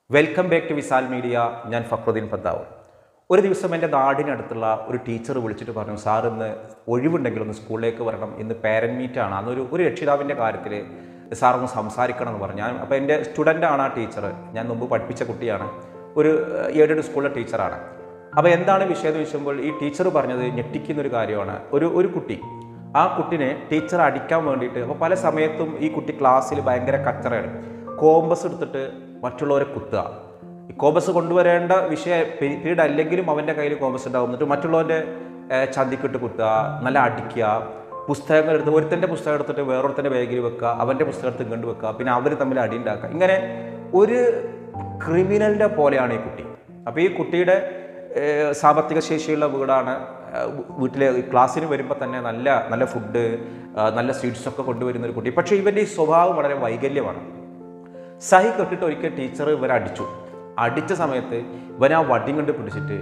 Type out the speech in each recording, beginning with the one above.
Welcome back to വിസാൽ media ഞാൻ ഫക്രുദ്ദീൻ ഫത്താവ് ഒരു ദിവസം എൻ്റെ നാടിനടുത്തുള്ള ഒരു ടീച്ചർ വിളിച്ചിട്ട് പറഞ്ഞു സാർ ഇന്ന് ഒഴിവുണ്ടെങ്കിൽ ഒന്ന് സ്കൂളിലേക്ക് വരണം ഇന്ന് പാരൻറ് മീറ്റാണ് അന്നൊരു ഒരു രക്ഷിതാവിൻ്റെ കാര്യത്തിൽ സാർ ഒന്ന് സംസാരിക്കണം എന്ന് പറഞ്ഞു ഞാൻ അപ്പോൾ എൻ്റെ സ്റ്റുഡൻ്റാണ് ആ ടീച്ചർ ഞാൻ മുമ്പ് പഠിപ്പിച്ച കുട്ടിയാണ് ഒരു എയ്ഡഡ് സ്കൂളിലെ ടീച്ചറാണ് അപ്പോൾ എന്താണ് വിഷയം എന്ന് ചോദിക്കുമ്പോൾ ഈ ടീച്ചർ പറഞ്ഞത് ഞെട്ടിക്കുന്ന ഒരു കാര്യമാണ് ഒരു ഒരു കുട്ടി ആ കുട്ടിനെ ടീച്ചർ അടിക്കാൻ വേണ്ടിയിട്ട് അപ്പോൾ പല സമയത്തും ഈ കുട്ടി ക്ലാസ്സിൽ ഭയങ്കര കച്ചറയാണ് കോമ്പസ് എടുത്തിട്ട് മറ്റുള്ളവരെ കുത്തുക ഈ കോമ്പസ് കൊണ്ടുവരേണ്ട വിഷയ പീരീഡ് അല്ലെങ്കിലും അവൻ്റെ കയ്യിൽ കോമ്പസ് ഉണ്ടാവും എന്നിട്ട് മറ്റുള്ളവൻ്റെ ഏഹ്, ചന്തിക്കിട്ട് കുത്തുക നല്ല അടിക്കുക പുസ്തകങ്ങൾ എടുത്ത് ഒരുത്തൻ്റെ പുസ്തകം എടുത്തിട്ട് വേറൊരുത്തൻ്റെ ബാഗിൽ വെക്കുക അവൻ്റെ പുസ്തകം എടുത്ത് ഇങ്ങോട്ട് വെക്കുക പിന്നെ അവർ തമ്മിൽ അടി ഉണ്ടാക്കുക ഇങ്ങനെ ഒരു ക്രിമിനലിൻ്റെ പോലെയാണ് ഈ കുട്ടി അപ്പോൾ ഈ കുട്ടിയുടെ ഏഹ്, സാമ്പത്തിക ശേഷിയുള്ള വീടാണ് ഏഹ്, വീട്ടിലെ ക്ലാസ്സിന് വരുമ്പോൾ തന്നെ നല്ല നല്ല ഫുഡ് നല്ല സ്വീറ്റ്സ് ഒക്കെ കൊണ്ടുവരുന്ന ഒരു കുട്ടി പക്ഷേ ഇവൻ്റെ ഈ സ്വഭാവം വളരെ വൈകല്യമാണ് സഹി കെട്ടിട്ട് ഒരിക്കൽ ടീച്ചർ ഇവരെ അടിച്ചു അടിച്ച സമയത്ത് ഇവൻ ആ വടിയും കൊണ്ട് പിടിച്ചിട്ട്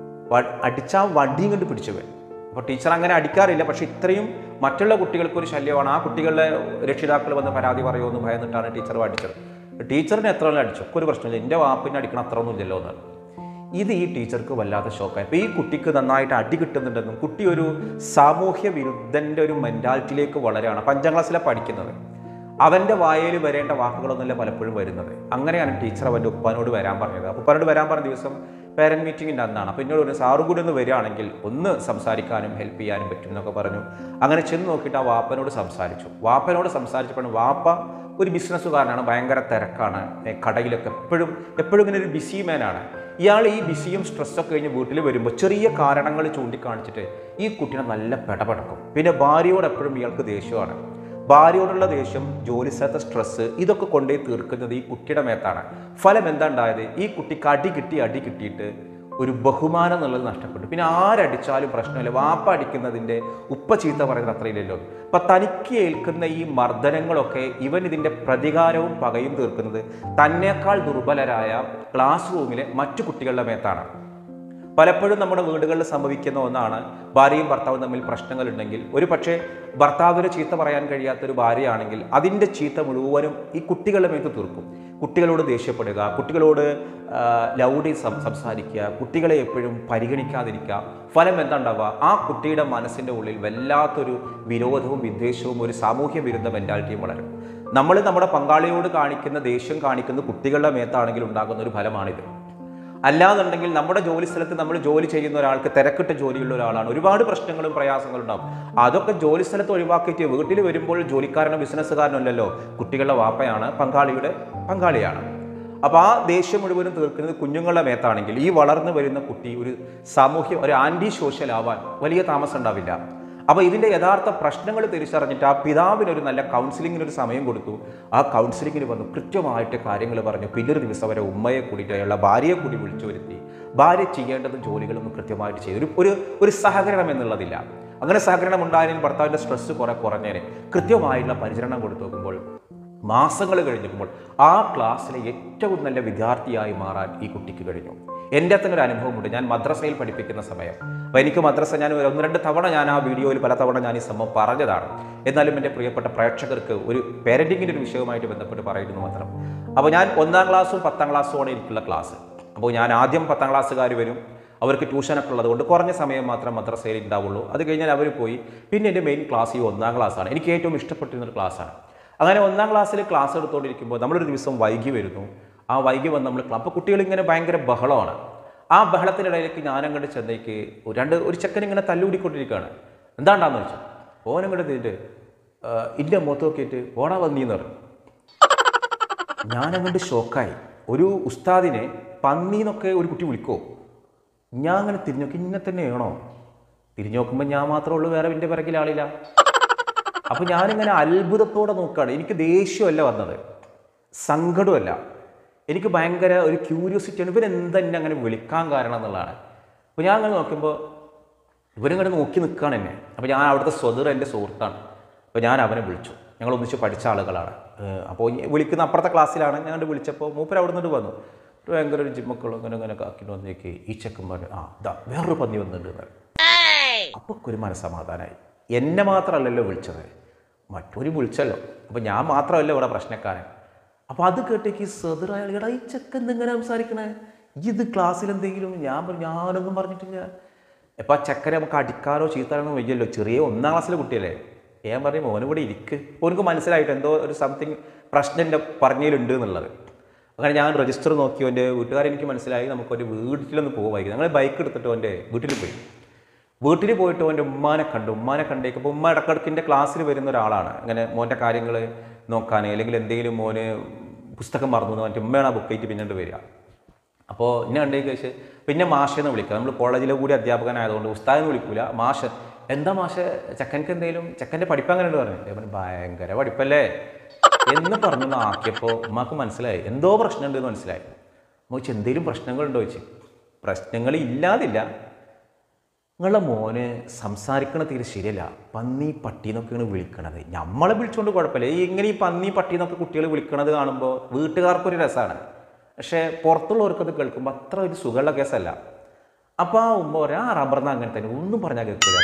വ- അടിച്ച ആ വടിയും കൊണ്ട് പിടിച്ചവൻ അപ്പോൾ ടീച്ചർ അങ്ങനെ അടിക്കാറില്ല പക്ഷെ ഇത്രയും മറ്റുള്ള കുട്ടികൾക്ക് ഒരു ശല്യമാണ് ആ കുട്ടികളുടെ രക്ഷിതാക്കൾ വന്ന് പരാതി പറയുമെന്ന് ഭയന്നിട്ടാണ് ടീച്ചർ അടിച്ചത് ടീച്ചറിനെ എത്ര വേണം അടിച്ചു ഒക്കെ ഒരു പ്രശ്നമില്ല എൻ്റെ വാപ്പിനെ അടിക്കണം അത്ര ഒന്നും ഇല്ലല്ലോ എന്നാണ് ഇത് ഈ ടീച്ചർക്ക് വല്ലാത്ത ഷോക്കായി അപ്പോൾ ഈ കുട്ടിക്ക് നന്നായിട്ട് അടി കിട്ടുന്നുണ്ടെന്നും കുട്ടി ഒരു സാമൂഹ്യ വിരുദ്ധൻ്റെ ഒരു മെൻറ്റാലിറ്റിയിലേക്ക് വളരെയാണ് അപ്പം അഞ്ചാം ക്ലാസ്സിലാണ് പഠിക്കുന്നത് അവൻ്റെ വായയിൽ വരേണ്ട വാക്കുകളൊന്നുമല്ല പലപ്പോഴും വരുന്നത് അങ്ങനെയാണ് ടീച്ചർ അവൻ്റെ ഉപ്പാനോട് വരാൻ പറഞ്ഞത് അപ്പോൾ ഉപ്പാനോട് വരാൻ പറഞ്ഞ ദിവസം പേരൻറ് മീറ്റിങ്ങിൻ്റെ അന്നാണ് അപ്പോൾ എന്നോട് പറഞ്ഞു സാറും കൂടി ഒന്ന് വരികയാണെങ്കിൽ ഒന്ന് സംസാരിക്കാനും ഹെൽപ്പ് ചെയ്യാനും പറ്റും എന്നൊക്കെ പറഞ്ഞു അങ്ങനെ ചെന്ന് നോക്കിയിട്ട് ആ വാപ്പനോട് സംസാരിച്ചു വാപ്പനോട് സംസാരിച്ചപ്പോൾ വാപ്പ ഒരു ബിസിനസ്സുകാരനാണ് ഭയങ്കര തിരക്കാണ് ഏ, കടയിലൊക്കെ എപ്പോഴും എപ്പോഴും ഇങ്ങനെ ഒരു ബിസി മാനാണ് ഇയാൾ ഈ ബിസിയും സ്ട്രെസ്സൊക്കെ കഴിഞ്ഞ് വീട്ടിൽ വരുമ്പോൾ ചെറിയ കാരണങ്ങൾ ചൂണ്ടിക്കാണിച്ചിട്ട് ഈ കുട്ടീനെ നല്ല പെടപെടക്കും പിന്നെ ഭാര്യയോട് എപ്പോഴും ഇയാൾക്ക് ദേഷ്യമാണ് ഭാര്യയോടുള്ള ദേഷ്യം ജോലി സ്ഥലത്തെ സ്ട്രെസ്സ് ഇതൊക്കെ കൊണ്ടുപോയി തീർക്കുന്നത് ഈ കുട്ടിയുടെ മേത്താണ് ഫലം എന്താ ഉണ്ടായത് ഈ കുട്ടിക്ക് അടി കിട്ടി അടി കിട്ടിയിട്ട് ഒരു ബഹുമാനം എന്നുള്ളത് നഷ്ടപ്പെട്ടു പിന്നെ ആരടിച്ചാലും പ്രശ്നമില്ല വാപ്പ അടിക്കുന്നതിൻ്റെ ഉപ്പ ചീത്ത പറയുന്നത് അത്രയില്ലല്ലോ അപ്പം തനിക്ക് ഏൽക്കുന്ന ഈ മർദ്ദനങ്ങളൊക്കെ ഇവൻ ഇതിൻ്റെ പ്രതികാരവും പകയും തീർക്കുന്നത് തന്നേക്കാൾ ദുർബലരായ ക്ലാസ് റൂമിലെ മറ്റു കുട്ടികളുടെ മേത്താണ് പലപ്പോഴും നമ്മുടെ വീടുകളിൽ സംഭവിക്കുന്ന ഒന്നാണ് ഭാര്യയും ഭർത്താവും തമ്മിൽ പ്രശ്നങ്ങളുണ്ടെങ്കിൽ ഒരു പക്ഷേ ഭർത്താവിന് ചീത്ത പറയാൻ കഴിയാത്തൊരു ഭാര്യയാണെങ്കിൽ അതിൻ്റെ ചീത്ത മുഴുവനും ഈ കുട്ടികളുടെ മേത്ത് തീർക്കും കുട്ടികളോട് ദേഷ്യപ്പെടുക കുട്ടികളോട് ആ, ലൗഡി സം സംസാരിക്കുക കുട്ടികളെ എപ്പോഴും പരിഗണിക്കാതിരിക്കുക ഫലം എന്താ ഉണ്ടാവുക ആ കുട്ടിയുടെ മനസ്സിൻ്റെ ഉള്ളിൽ വല്ലാത്തൊരു വിരോധവും വിദ്വേഷവും ഒരു സാമൂഹ്യ വിരുദ്ധ മെൻറ്റാലിറ്റിയും വളരും നമ്മൾ നമ്മുടെ പങ്കാളിയോട് കാണിക്കുന്ന ദേഷ്യം കാണിക്കുന്ന കുട്ടികളുടെ മേത്താണെങ്കിൽ ഉണ്ടാകുന്ന ഒരു ഫലമാണിത് അല്ലാന്നുണ്ടെങ്കിൽ നമ്മുടെ ജോലി സ്ഥലത്ത് നമ്മൾ ജോലി ചെയ്യുന്ന ഒരാൾക്ക് തിരക്കിട്ട ജോലിയുള്ള ഒരാളാണ് ഒരുപാട് പ്രശ്നങ്ങളും പ്രയാസങ്ങളും ഉണ്ടാവും അതൊക്കെ ജോലി സ്ഥലത്ത് ഒഴിവാക്കിയിട്ട് വീട്ടിൽ വരുമ്പോൾ ജോലിക്കാരനോ ബിസിനസ്സുകാരനോ അല്ലല്ലോ കുട്ടികളുടെ വാപ്പയാണ് പങ്കാളിയുടെ പങ്കാളിയാണ് അപ്പോൾ ആ ദേഷ്യം മുഴുവനും തീർക്കുന്നത് കുഞ്ഞുങ്ങളുടെ മേത്താണെങ്കിൽ ഈ വളർന്നു വരുന്ന കുട്ടി ഒരു സാമൂഹ്യ ഒരു ആൻറ്റി സോഷ്യൽ ആവാൻ വലിയ താമസം ഉണ്ടാവില്ല അപ്പോൾ ഇതിൻ്റെ യഥാർത്ഥ പ്രശ്നങ്ങൾ തിരിച്ചറിഞ്ഞിട്ട് ആ പിതാവിനൊരു നല്ല കൗൺസിലിങ്ങിന് ഒരു സമയം കൊടുത്തു ആ കൗൺസിലിങ്ങിന് വന്നു കൃത്യമായിട്ട് കാര്യങ്ങൾ പറഞ്ഞു പിന്നൊരു ദിവസം അവരെ ഉമ്മയെ കൂടിയിട്ട് അയാളുടെ ഭാര്യയെ കൂടി വിളിച്ചു വരുത്തി ഭാര്യ ചെയ്യേണ്ടത് ജോലികളൊന്നും കൃത്യമായിട്ട് ചെയ്തു ഒരു ഒരു ഒരു സഹകരണം എന്നുള്ളതില്ല അങ്ങനെ സഹകരണം ഉണ്ടായതിന് ഭർത്താവിൻ്റെ സ്ട്രെസ്സ് കുറെ കുറഞ്ഞതിന് കൃത്യമായിട്ടുള്ള പരിചരണം കൊടുത്തു നോക്കുമ്പോൾ മാസങ്ങൾ കഴിഞ്ഞപ്പോൾ ആ ക്ലാസ്സിലെ ഏറ്റവും നല്ല വിദ്യാർത്ഥിയായി മാറാൻ ഈ കുട്ടിക്ക് കഴിഞ്ഞു എൻ്റെ തന്നെ ഒരു അനുഭവമുണ്ട് ഞാൻ മദ്രസയിൽ പഠിപ്പിക്കുന്ന സമയം അപ്പോൾ എനിക്ക് മദ്രസ ഞാൻ ഒരു ഒന്ന് രണ്ട് തവണ ഞാൻ ആ വീഡിയോയിൽ പല തവണ ഞാൻ ഈ സംഭവം പറഞ്ഞതാണ് എന്നാലും എൻ്റെ പ്രിയപ്പെട്ട പ്രേക്ഷകർക്ക് ഒരു പാരൻറ്റിങ്ങിൻ്റെ ഒരു വിഷയവുമായിട്ട് ബന്ധപ്പെട്ട് പറയുന്നു മാത്രം അപ്പോൾ ഞാൻ ഒന്നാം ക്ലാസ്സും പത്താം ക്ലാസ്സുമാണ് എനിക്കുള്ള ക്ലാസ് അപ്പോൾ ഞാൻ ആദ്യം പത്താം ക്ലാസ്സുകാർ വരും അവർക്ക് ട്യൂഷനൊക്കെ ഉള്ളത് കൊണ്ട് കുറഞ്ഞ സമയം മാത്രം മദ്രസയിൽ ഉണ്ടാവുള്ളൂ അത് കഴിഞ്ഞാൽ അവർ പോയി പിന്നെ എൻ്റെ മെയിൻ ക്ലാസ് ഈ ഒന്നാം ക്ലാസ്സാണ് എനിക്ക് ഏറ്റവും ഇഷ്ടപ്പെട്ടിരുന്ന ഒരു ക്ലാസ്സാണ് അങ്ങനെ ഒന്നാം ക്ലാസ്സിൽ ക്ലാസ് എടുത്തുകൊണ്ടിരിക്കുമ്പോൾ നമ്മളൊരു ദിവസം വൈകി വരുന്നു ആ വൈകി വന്ന് നമ്മൾ അപ്പോൾ കുട്ടികൾ ഇങ്ങനെ ഭയങ്കര ബഹളമാണ് ആ ബഹളത്തിനിടയിലേക്ക് ഞാനങ്ങോട്ട് ചെന്നേക്ക് ഒരു രണ്ട് ഒരു ചെക്കൻ ഇങ്ങനെ തല്ലുകൂടിക്കൊണ്ടിരിക്കുകയാണ് എന്താണ്ടാന്ന് വെച്ചാൽ ഓനങ്ങോട്ട് തിരിട്ട് ഇൻ്റെ മുഖത്ത് നോക്കിയിട്ട് ഓടാ വന്നീന്ന് പറഞ്ഞു ഞാനങ്ങോട്ട് ഷോക്കായി ഒരു ഉസ്താദിനെ പന്നീന്നൊക്കെ ഒരു കുട്ടി വിളിക്കോ ഞാൻ അങ്ങനെ തിരിഞ്ഞു നോക്കി ഇങ്ങനെ തന്നെയാണോ തിരിഞ്ഞു നോക്കുമ്പോൾ ഞാൻ മാത്രമേ ഉള്ളൂ വേറെ എൻ്റെ പിറകിൽ ആളില്ല അപ്പോൾ ഞാനിങ്ങനെ അത്ഭുതത്തോടെ നോക്കുകയാണ് എനിക്ക് ദേഷ്യമല്ല വന്നത് സങ്കടമല്ല എനിക്ക് ഭയങ്കര ഒരു ക്യൂരിയോസിറ്റിയാണ് ഇവരെന്തെന്നെ അങ്ങനെ വിളിക്കാൻ കാരണം എന്നുള്ളതാണ് അപ്പോൾ ഞാൻ അങ്ങനെ നോക്കുമ്പോൾ ഇവരിങ്ങനെ നോക്കി നിൽക്കുകയാണ് എന്നെ അപ്പോൾ ഞാൻ അവിടുത്തെ സ്വതർ എൻ്റെ സുഹൃത്താണ് അപ്പോൾ ഞാൻ അവനെ വിളിച്ചു ഞങ്ങൾ ഒന്നിച്ച് പഠിച്ച ആളുകളാണ് ഏഹ് അപ്പോൾ ഈ വിളിക്കുന്ന അപ്പുറത്തെ ക്ലാസ്സിലാണ് ഞാൻ അങ്ങോട്ട് വിളിച്ചപ്പോൾ മൂപ്പർ അവിടെ നിന്നിട്ട് വന്നു ഒരു ഭയങ്കര ഒരു ജിമ്മൊക്കെ അങ്ങനെ അങ്ങനെ ആക്കിയിട്ട് വന്നേക്ക് ഈ ചെക്കൻ പറഞ്ഞു ആ ഇതാ വേറൊരു പന്നി വന്നിട്ടുണ്ട് എന്ന് പറഞ്ഞു. അപ്പോൾ ഒരു മനസ്സമാധാനമായി എന്നെ മാത്രമല്ലല്ലോ വിളിച്ചത് മറ്റൊരു വിളിച്ചല്ലോ അപ്പോൾ ഞാൻ മാത്രമല്ല ഇവിടെ പ്രശ്നക്കാരൻ അപ്പോൾ അത് കേട്ടേക്ക് സദർ അയാൾ എടാ ഈ ചെക്കൻ എന്തെങ്ങനെ സംസാരിക്കണേ ഈ ഇത് ക്ലാസ്സിൽ എന്തെങ്കിലും ഞാൻ പറഞ്ഞു ഞാനൊന്നും പറഞ്ഞിട്ടില്ല ഇപ്പം ആ ചെക്കനെ നമുക്ക് അടിക്കാനോ ചീത്താനോ വയ്യല്ലോ ചെറിയ ഒന്നാം ക്ലാസ്സിലെ കുട്ടിയല്ലേ ഞാൻ പറഞ്ഞു മോനും കൂടി ഇരിക്ക് ഓനക്ക് മനസ്സിലായിട്ട് എന്തോ ഒരു സംതിങ് പ്രശ്നം എൻ്റെ പറഞ്ഞതിലുണ്ട് എന്നുള്ളത് അങ്ങനെ ഞാൻ രജിസ്റ്റർ നോക്കി എൻ്റെ വീട്ടുകാരെ എനിക്ക് മനസ്സിലായി നമുക്കൊരു വീട്ടിലൊന്ന് പോകുമായിരിക്കും ഞങ്ങൾ ബൈക്ക് എടുത്തിട്ട് എൻ്റെ വീട്ടിൽ പോയി വീട്ടിൽ പോയിട്ട് അവൻ്റെ ഉമ്മാനെ കണ്ടു ഉമ്മാനെ കണ്ടേക്കപ്പോൾ ഉമ്മ ഇടക്കിടക്ക് എൻ്റെ ക്ലാസ്സിൽ വരുന്ന ഒരാളാണ് അങ്ങനെ മോൻ്റെ കാര്യങ്ങൾ നോക്കാൻ അല്ലെങ്കിൽ എന്തെങ്കിലും മോന് പുസ്തകം മറന്നു എന്ന് പറഞ്ഞിട്ട് ഉമ്മയാണ് ആ ബുക്ക് ആയിട്ട് പിന്നീട് വരിക അപ്പോൾ എന്നെ കണ്ടേക്ക് വെച്ച് പിന്നെ മാഷെന്ന് വിളിക്കുക നമ്മൾ കോളേജിലെ കൂടി അധ്യാപകനായതുകൊണ്ട് ഉസ്താദെന്ന് വിളിക്കൂല മാഷ് എന്താ മാഷ് ചെക്കൻക്ക് എന്തെങ്കിലും ചെക്കൻ്റെ പഠിപ്പ് അങ്ങനെ ഉണ്ട് പറഞ്ഞു ഞാൻ പറഞ്ഞു ഭയങ്കര പഠിപ്പല്ലേ എന്ന് പറഞ്ഞു ആക്കിയപ്പോൾ ഉമ്മാക്ക് മനസ്സിലായി എന്തോ പ്രശ്നമുണ്ട് എന്ന് മനസ്സിലായി മോച്ച് എന്തെങ്കിലും പ്രശ്നങ്ങളുണ്ടോ ചോദിച്ചു പ്രശ്നങ്ങൾ ഇല്ലാതില്ല നിങ്ങളുടെ മോന് സംസാരിക്കണ തീരെ ശരിയല്ല പന്നി പട്ടി എന്നൊക്കെയാണ് വിളിക്കണത് നമ്മളെ വിളിച്ചുകൊണ്ട് കുഴപ്പമില്ല ഈ ഇങ്ങനെ ഈ പന്നി പട്ടി എന്നൊക്കെ കുട്ടികൾ വിളിക്കണത് കാണുമ്പോൾ വീട്ടുകാർക്കൊരു രസമാണ് പക്ഷേ പുറത്തുള്ളവർക്ക് അത് കേൾക്കുമ്പോൾ അത്ര ഒരു സുഖമുള്ള കേസല്ല അപ്പോൾ ആ ഉമ്മ പറയാം ആ റബ്ബർന്ന് അങ്ങനെ തന്നെ ഒന്നും പറഞ്ഞാൽ കേൾക്കില്ല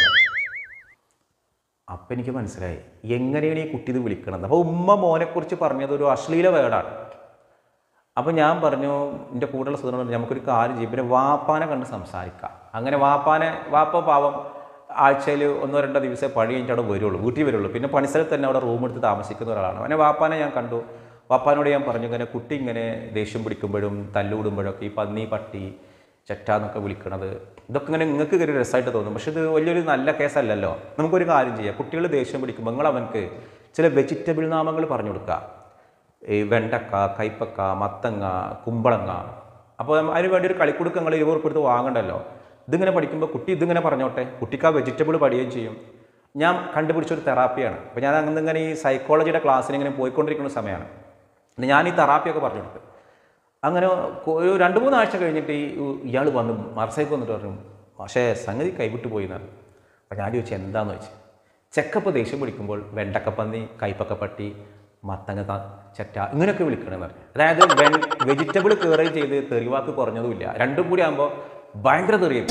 അപ്പം എനിക്ക് മനസ്സിലായി എങ്ങനെയാണ് ഈ കുട്ടി ഇത് വിളിക്കണത് അപ്പോൾ ഉമ്മ മോനെക്കുറിച്ച് പറഞ്ഞത് ഒരു അശ്ലീല വേർഡാണ് അപ്പോൾ ഞാൻ പറഞ്ഞു എൻ്റെ കൂടെയുള്ള സുഹൃത്തുക്കൾ പറഞ്ഞു, നമുക്കൊരു കാര്യം ചെയ്യും പിന്നെ വാപ്പാനെ കണ്ട് സംസാരിക്കാം അങ്ങനെ വാപ്പാനെ വാപ്പ പാവം ആഴ്ചയിൽ ഒന്നോ രണ്ടോ ദിവസമേ പണി കഴിഞ്ഞിട്ട് അവിടെ വരുള്ളൂ വീട്ടിൽ വരുള്ളൂ പിന്നെ പണിസ്ഥലത്ത് തന്നെ അവിടെ റൂം എടുത്ത് താമസിക്കുന്ന ഒരാളാണ് അങ്ങനെ വാപ്പാനെ ഞാൻ കണ്ടു വാപ്പാനോട് ഞാൻ പറഞ്ഞു ഇങ്ങനെ കുട്ടി ഇങ്ങനെ ദേഷ്യം പിടിക്കുമ്പോഴും തല്ലുകൂടുമ്പോഴൊക്കെ ഈ പന്നി പട്ടി ചെറ്റ എന്നൊക്കെ വിളിക്കണത് ഇതൊക്കെ ഇങ്ങനെ നിങ്ങൾക്ക് ഒരു രസമായിട്ട് തോന്നും പക്ഷെ ഇത് വലിയൊരു നല്ല കേസല്ലല്ലോ നമുക്കൊരു കാര്യം ചെയ്യാം കുട്ടികൾ ദേഷ്യം പിടിക്കുമ്പോൾ നിങ്ങൾ അവനക്ക് ചില വെജിറ്റബിൾ നാമങ്ങൾ പറഞ്ഞു കൊടുക്കുക ഈ വെണ്ടക്ക കൈപ്പക്ക മത്തങ്ങ കുമ്പളങ്ങ അപ്പോൾ അതിന് വേണ്ടി ഒരു കളിക്കുടുക്ക് നിങ്ങൾ ഇരുപത് ഉറുപ്പ് എടുത്ത് വാങ്ങണ്ടല്ലോ ഇതിങ്ങനെ പഠിക്കുമ്പോൾ കുട്ടി ഇതിങ്ങനെ പറഞ്ഞോട്ടെ കുട്ടിക്ക് ആ വെജിറ്റബിൾ പഠിക്കുകയും ചെയ്യും ഞാൻ കണ്ടുപിടിച്ചൊരു തെറാപ്പിയാണ് അപ്പോൾ ഞാൻ അങ്ങനെ ഇങ്ങനെ ഈ സൈക്കോളജിയുടെ ക്ലാസ്സിന് ഇങ്ങനെ പോയിക്കൊണ്ടിരിക്കുന്ന സമയമാണ് എന്നിട്ട് ഞാൻ ഈ തെറാപ്പിയൊക്കെ പറഞ്ഞു കൊടുത്തു അങ്ങനെ കൊ- ഒരു രണ്ട് മൂന്ന് ആഴ്ച കഴിഞ്ഞിട്ട് ഈ ഇയാൾ വന്ന് മറസേക്ക് വന്നിട്ട് പറഞ്ഞു പക്ഷേ സംഗതി കൈവിട്ട് പോയി എന്നാണ് അപ്പോൾ ഞാൻ ചോദിച്ചു എന്താന്ന് വെച്ച് ചെക്കപ്പ് ദേഷ്യം പിടിക്കുമ്പോൾ വെണ്ടക്കപ്പന്നി കൈപ്പക്കപ്പട്ടി മത്തങ്ങ ത- ചെറ്റ ഇങ്ങനെയൊക്കെ വിളിക്കണമെന്ന് പറഞ്ഞു അതായത് വെൻ വെജിറ്റബിൾ കയറുകയും ചെയ്ത് തെറിവാക്ക് കുറഞ്ഞതുമില്ല രണ്ടും കൂടി ആകുമ്പോൾ ഭയങ്കര തെറിയും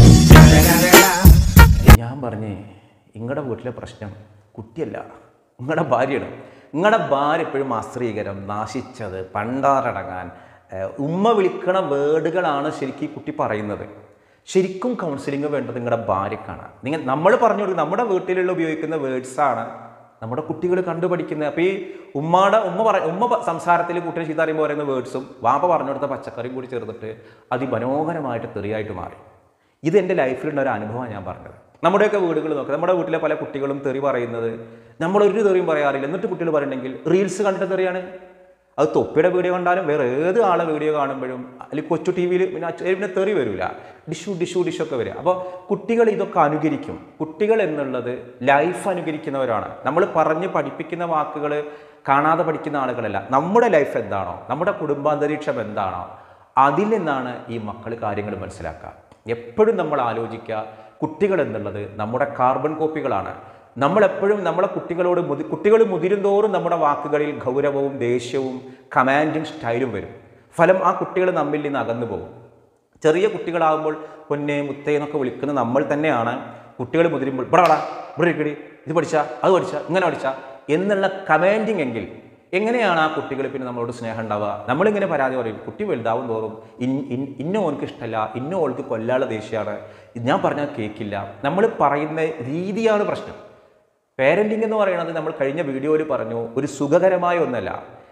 ഞാൻ പറഞ്ഞേ നിങ്ങളുടെ വീട്ടിലെ പ്രശ്നം കുട്ടിയല്ല നിങ്ങളുടെ ഭാര്യയാണ് നിങ്ങളുടെ ഭാര്യ എപ്പോഴും അസ്ത്രീകരം നാശിച്ചത് പണ്ടാറടങ്ങാൻ ഏഹ്, ഉമ്മ വിളിക്കണ വേർഡുകളാണ് ശരിക്കും ഈ കുട്ടി പറയുന്നത് ശരിക്കും കൗൺസിലിംഗ് വേണ്ടത് നിങ്ങളുടെ ഭാര്യക്കാണ് നിങ്ങൾ നമ്മൾ പറഞ്ഞു കൊടുക്കുന്ന നമ്മുടെ വീട്ടിലുള്ള ഉപയോഗിക്കുന്ന വേർഡ്സാണ് നമ്മുടെ കുട്ടികൾ കണ്ടുപഠിക്കുന്നത് അപ്പോൾ ഈ ഉമ്മയുടെ ഉമ്മ പറ ഉമ്മ പ- സംസാരത്തിൽ കുട്ടിയെ ചീത്ത അറിയുമ്പോൾ പറയുന്ന വേർഡ്സും വാപ്പ പറഞ്ഞു കൊടുത്ത പച്ചക്കറിയും കൂടി ചേർത്തിട്ട് അതിമനോഹരമായിട്ട് തെറിയായിട്ട് മാറി ഇത് എൻ്റെ ലൈഫിലുള്ള ഒരു അനുഭവമാണ് ഞാൻ പറഞ്ഞത് നമ്മുടെയൊക്കെ വീടുകൾ നോക്കുക നമ്മുടെ വീട്ടിലെ പല കുട്ടികളും തെറി പറയുന്നത് നമ്മൾ ഒരു തെറിയും പറയാറില്ല എന്നിട്ട് കുട്ടികൾ പറയുന്നെങ്കിൽ റീൽസ് കണ്ടിട്ട് തെറിയാണ് അത് തൊപ്പിയുടെ വീഡിയോ കണ്ടാലും വേറെ ഏത് ആളെ വീഡിയോ കാണുമ്പോഴും അല്ലെങ്കിൽ കൊച്ചു ടി വിയിൽ പിന്നെ അച്ഛ- പിന്നെ തെറി വരില്ല ഡിഷു ഡിഷു ഡിഷൊക്കെ വരിക അപ്പോൾ കുട്ടികൾ ഇതൊക്കെ അനുകരിക്കും കുട്ടികൾ എന്നുള്ളത് ലൈഫ് അനുകരിക്കുന്നവരാണ് നമ്മൾ പറഞ്ഞ് പഠിപ്പിക്കുന്ന വാക്കുകൾ കാണാതെ പഠിക്കുന്ന ആളുകളല്ല നമ്മുടെ ലൈഫ് എന്താണോ നമ്മുടെ കുടുംബാന്തരീക്ഷം എന്താണോ അതിൽ നിന്നാണ് ഈ മക്കൾ കാര്യങ്ങൾ മനസ്സിലാക്കുക എപ്പോഴും നമ്മൾ ആലോചിക്കുക കുട്ടികൾ എന്നുള്ളത് നമ്മുടെ കാർബൺ കോപ്പികളാണ് നമ്മളെപ്പോഴും നമ്മളെ കുട്ടികളോട് മുതി കുട്ടികൾ മുതിരുന്തോറും നമ്മുടെ വാക്കുകളിൽ ഗൗരവവും ദേഷ്യവും കമാൻഡിങ് സ്റ്റൈലും വരും ഫലം ആ കുട്ടികൾ നമ്മിൽ നിന്ന് അകന്നു പോകും ചെറിയ കുട്ടികളാകുമ്പോൾ പൊന്നെ മുത്തേ എന്നൊക്കെ വിളിക്കുന്ന നമ്മൾ തന്നെയാണ് കുട്ടികൾ മുതിരുമ്പോൾ ഇവിടെ വാടാ ഇവിടെ ഇരിക്കടി ഇത് പഠിച്ച അത് പഠിച്ച ഇങ്ങനെ പഠിച്ച എന്നുള്ള കമാൻഡിങ് എങ്കിൽ എങ്ങനെയാണ് ആ കുട്ടികൾ പിന്നെ നമ്മളോട് സ്നേഹം ഉണ്ടാവുക നമ്മളിങ്ങനെ പരാതി പറയും കുട്ടി വലുതാവും തോറും ഇൻ ഇൻ- ഇന്ന ഓൾക്ക് ഇഷ്ടമല്ല ഇന്ന ഓൾക്ക് കൊല്ലാനുള്ള ദേഷ്യമാണ് ഇത് ഞാൻ പറഞ്ഞാൽ കേൾക്കില്ല നമ്മൾ പറയുന്ന രീതിയാണ് പ്രശ്നം പേരൻറ്റിംഗ് എന്ന് പറയുന്നത് നമ്മൾ കഴിഞ്ഞ വീഡിയോയിൽ പറഞ്ഞു ഒരു സുഖകരമായ ഒന്നല്ല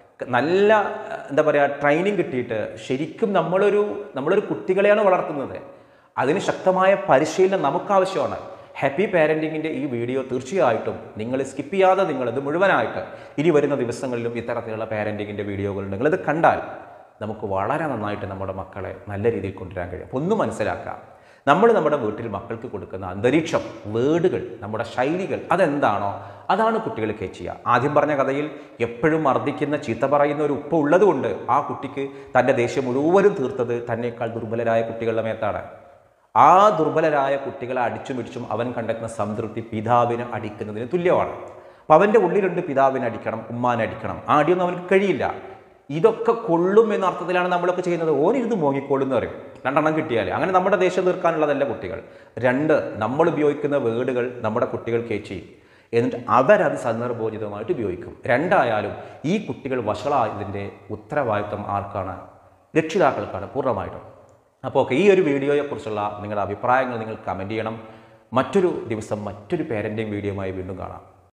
നല്ല ഏഹ്, എന്താ പറയുക ട്രെയിനിങ് കിട്ടിയിട്ട് ശരിക്കും നമ്മളൊരു നമ്മളൊരു കുട്ടികളെയാണ് വളർത്തുന്നത് അതിന് ശക്തമായ പരിശീലനം നമുക്കാവശ്യമാണ് ഹാപ്പി പാരൻറ്റിങ്ങിൻ്റെ ഈ വീഡിയോ തീർച്ചയായിട്ടും നിങ്ങൾ സ്കിപ്പ് ചെയ്യാതെ നിങ്ങളിത് മുഴുവനായിട്ട് ഇനി വരുന്ന ദിവസങ്ങളിലും ഇത്തരത്തിലുള്ള പാരൻറ്റിങ്ങിൻ്റെ വീഡിയോകൾ നിങ്ങളിത് കണ്ടാൽ നമുക്ക് വളരെ നന്നായിട്ട് നമ്മുടെ മക്കളെ നല്ല രീതിയിൽ കൊണ്ടുവരാൻ കഴിയും അപ്പോൾ ഒന്ന് മനസ്സിലാക്കുക നമ്മൾ നമ്മുടെ വീട്ടിൽ മക്കൾക്ക് കൊടുക്കുന്ന അന്തരീക്ഷം വേർഡുകൾ നമ്മുടെ ശൈലികൾ അതെന്താണോ അതാണ് കുട്ടികൾ കേച്ച് ചെയ്യുക ആദ്യം പറഞ്ഞ കഥയിൽ എപ്പോഴും മർദ്ദിക്കുന്ന ചീത്ത പറയുന്ന ഒരു ഉപ്പ ഉള്ളതുകൊണ്ട് ആ കുട്ടിക്ക് തൻ്റെ ദേഷ്യം മുഴുവനും തീർത്തത് തന്നേക്കാൾ ദുർബലരായ കുട്ടികളുടെ മേത്താണ് ആ ദുർബലരായ കുട്ടികളെ അടിച്ചും ഇടിച്ചും അവൻ കണ്ടെത്തുന്ന സംതൃപ്തി പിതാവിനെ അടിക്കുന്നതിന് തുല്യമാണ് അപ്പം അവൻ്റെ ഉള്ളിലുണ്ട് പിതാവിനെ അടിക്കണം ഉമ്മാനെ അടിക്കണം ആ അടിയൊന്നും അവനക്ക് കഴിയില്ല ഇതൊക്കെ കൊള്ളും എന്ന അർത്ഥത്തിലാണ് നമ്മളൊക്കെ ചെയ്യുന്നത് ഓനിരുന്ന് മോങ്ങിക്കോളും എന്ന് പറയും രണ്ടെണ്ണം കിട്ടിയാൽ അങ്ങനെ നമ്മുടെ ദേഷ്യം തീർക്കാനുള്ളതല്ല കുട്ടികൾ രണ്ട് നമ്മൾ ഉപയോഗിക്കുന്ന വേർഡുകൾ നമ്മുടെ കുട്ടികൾ കേച്ച് ചെയ്യും എന്നിട്ട് അവരത് സന്ദർഭോചിതമായിട്ട് ഉപയോഗിക്കും രണ്ടായാലും ഈ കുട്ടികൾ വഷളായതിൻ്റെ ഉത്തരവാദിത്വം ആർക്കാണ് രക്ഷിതാക്കൾക്കാണ് പൂർണ്ണമായിട്ടും അപ്പോൾ ഓക്കെ ഈ ഒരു വീഡിയോയെക്കുറിച്ചുള്ള നിങ്ങളുടെ അഭിപ്രായങ്ങൾ നിങ്ങൾ കമൻറ്റ് ചെയ്യണം മറ്റൊരു ദിവസം മറ്റൊരു പേരൻ്റെയും വീഡിയോയുമായി വീണ്ടും കാണാം